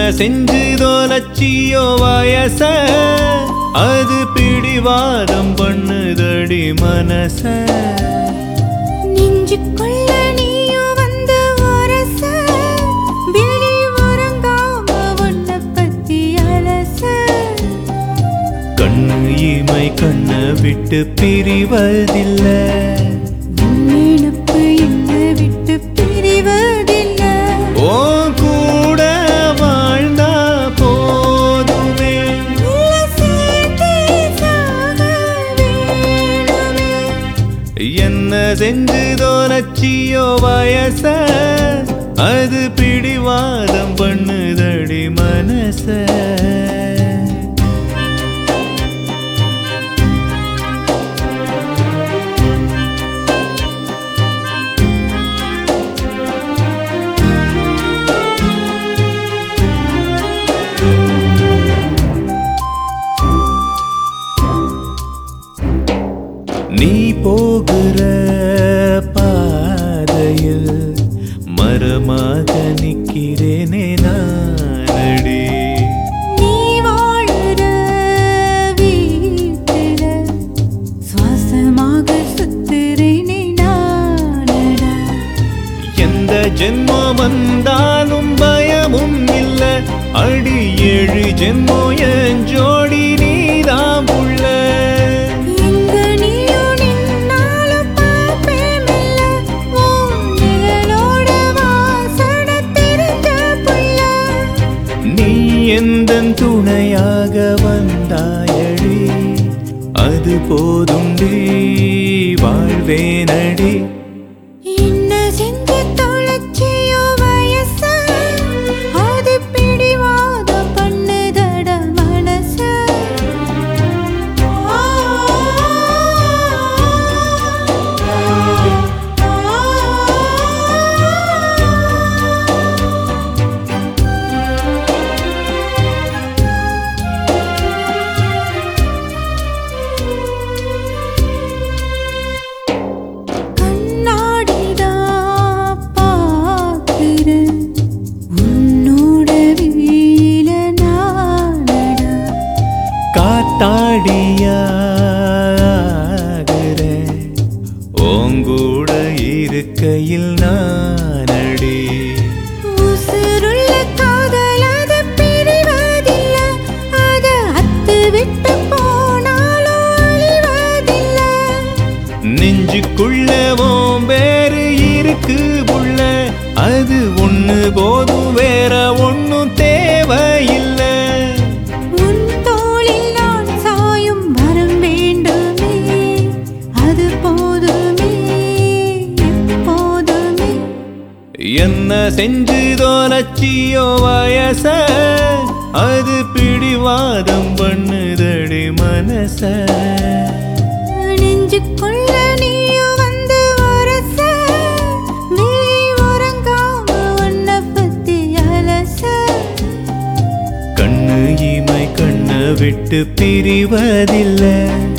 செஞ்சு தோலச்சியோ வயச அது பிடிவாதம் பண்ணுதடி மனச நெஞ்சுக்குள்ள நீயும் வந்து உரச, விழி உறங்காம உன்னை பத்தி அலச. கண்ணு இமை கண்ணை விட்டு பிரிவதில்லை உன் நினப்பு என்னை விட்டு பிரிவதில்லை. ஓ கூட வாழ்ந்தா போதுமே உள்ள சேர்ந்தே சாக வேணுமே. என்ன செஞ்சு தோலச்சியோ வயச அது பிடிவாதம் பண்ணுதடி மனச நீ போகிற பாதையில் மரமாக நிற்கிறேனே நானடி நீ வாழுற வீட்டில சுவாசமாக சுத்துறேனே நானடா. எந்த ஜென்மம் வந்தாலும் பயமும் இல்ல அடி ஏழு ஜென்மோ என் ஜோடி நீதான் புள்ள எங்க நீயும் நின்னாலும் பாப்பேமில்ல. உன் நிழலோட வாசன தெரிஞ்ச புள்ள. நீ எந்த துணையாக வந்தாயடி அது போதுண்டி வாழ்வேனடி என்ன செஞ்சு தொலைச்சியோ வயச? அது பிடிவாதம் பண்ணுதட மனச. கண்ணாடிதான் பார்க்கிறேன். உன்னோட வீல நானடா. காத்தாடியாகிற ஓங்கூட இருக்கையில் நானடி உசுருள்ள காதல் அது பிரிவதில்ல. அத அத்து விட்டு போனாலும் அழிவதில்ல. நெஞ்சுக்குள்ள உன் பேரு இருக்கு புள்ள அது ஒண்ணு போதும் வேற ஒண்ணும் தேவையில்லை உன் தோளில் நான் சாயும் வரம் வேண்டுமே. அது போதுமே எப்போதுமே என்ன செஞ்சு தோலச்சியோ வயச அது பிடிவாதம் பண்ணுதடி மனச நெஞ்சுக்குள்ள நீயும் வந்து உரச, விழி உறங்காம உன்னை பத்தி அலச. கண்ணு இமை கண்ணை விட்டு பிரிவதில்லை